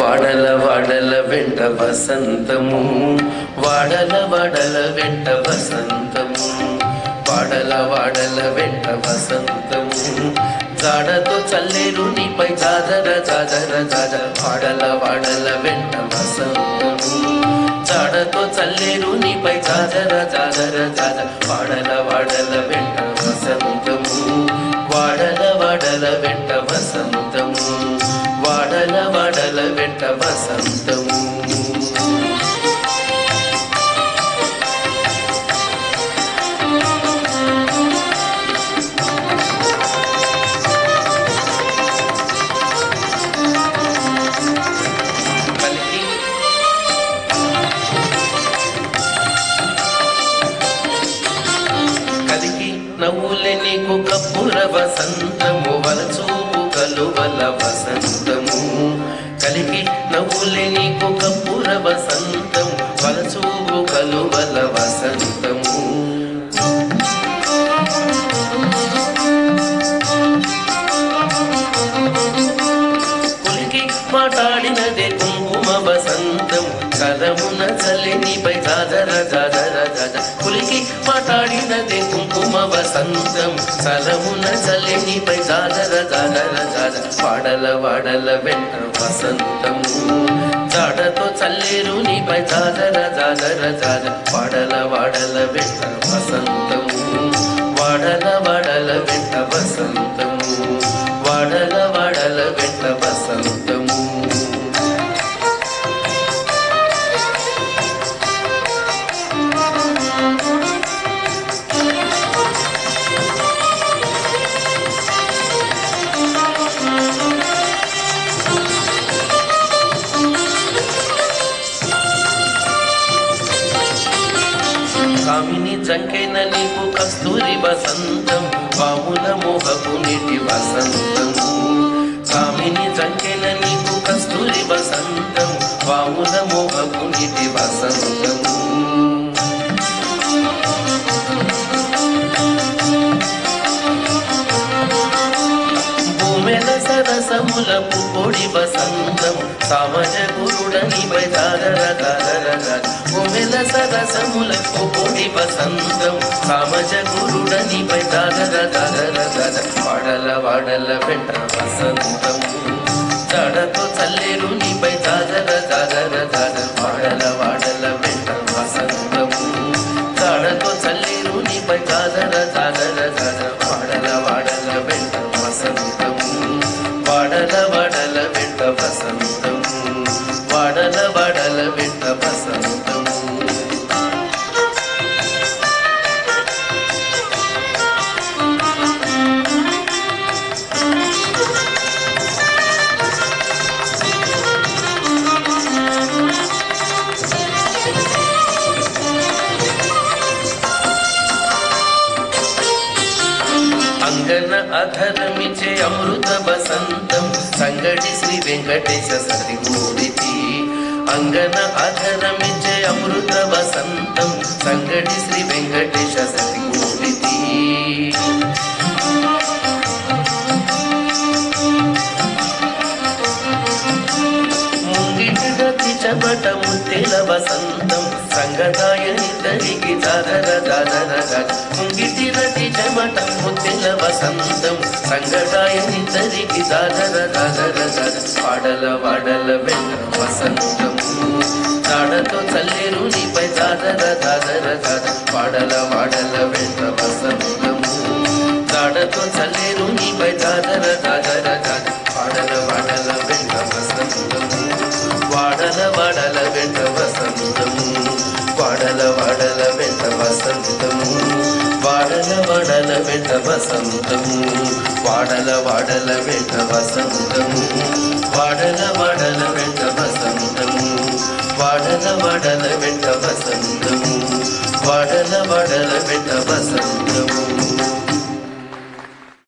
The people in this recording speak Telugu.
వాడల వాడల వెంట వసంతము వాడల వాడల వెంట వసంతము వాడల వాడల వెంట వసంతము జాడతో చల్లేరు నీపై జాజర జాజర జాజ వాడల వాడల వెంట వసంతము జాడతో చల్లేరు నీపై జాజర జాజర జాజ వాడల వాడల వెంట వసంతము వాడల వాడల వెంట వసంతము వాడల వాడల వెంట వసంతము కలిగి కలిగి నవ్వులే నీకు కప్పుర వసంతము వలచూపు కలువల వసంతము కలిగి నవ్వులే నీకు కప్పుర వసంతము వలచూపు కలువల వసంతము కులికి మాట్లాడినదే కుంకుమ వసంతం కలమున చల్లినిపై జాజర జాజర జాజ కులికి మాట్లాడినదే కుంకుమ వసంతం కలమున చల్లినిపై జాజర జాజర జాజ వాడల వాడల వెంట వసంతము జాడతో చల్లేరు నీపై జాజర జాజర జాజ వాడల వాడల వెంట వసంతము వాడల వాడల వెంట వసంతము వాడల వాడల వెంట వసంతము కామిని జంకెన నీకు కస్తూరి వసంతం పాముల మోహపు నీటి వసంతము కామిని జంకెన నీకు కస్తూరి వసంతం పాముల మోహపు నీటి వసంతము భూమెల సరసములకు పొడి వసంతం సామజ గురుడని బజారర దారర భూమెల సరసములకు పొడి వసంతం సామజ గురుడని బజారర దారర దార వాడల వాడల వెంట వసంతము జడతో చల్లేరు నీపై జాజర జాజర జాజ వాడల వాడల వెంట వసంతము జడతో చల్లేరు నీపై జాజర జాజర జాజ వాడల వాడల వెంట వసంతము వాడల వాడల వెంట వసంతము వాడల వాడల వెంట వసంతము అంగన అధరమిచే అమృత వసంతం సంగటి శ్రీ వెంకటేశ సతిమూడితి అంగన అధరమిచే అమృత వసంతం సంగటి శ్రీ వెంకటేశ సతిమూడితి ముంగిటి రతి చబట ముత్తెల వసంతం సంగదాయని తరికి జాదర జాదర జాద ముంగిటి రతి చబట ముత్తెల వసంతం సంగదాయని తరికి జాదర జాదర జాద వాడల వాడల వెంట వసంతము జాడతో చల్లేరు నీపై జాదర జాదర జాద వాడల వాడల వెంట వసంతము జాడతో చల్లేరు నీపై జాదర జాదర జాద వాడల వాడల వెంట వసంతము వాడల వాడల వెంట వసంతము వాడల వాడల వెంట వసంతము వాడల వాడల వెంట వసంతము వాడల వాడల వెంట వసంతము వాడల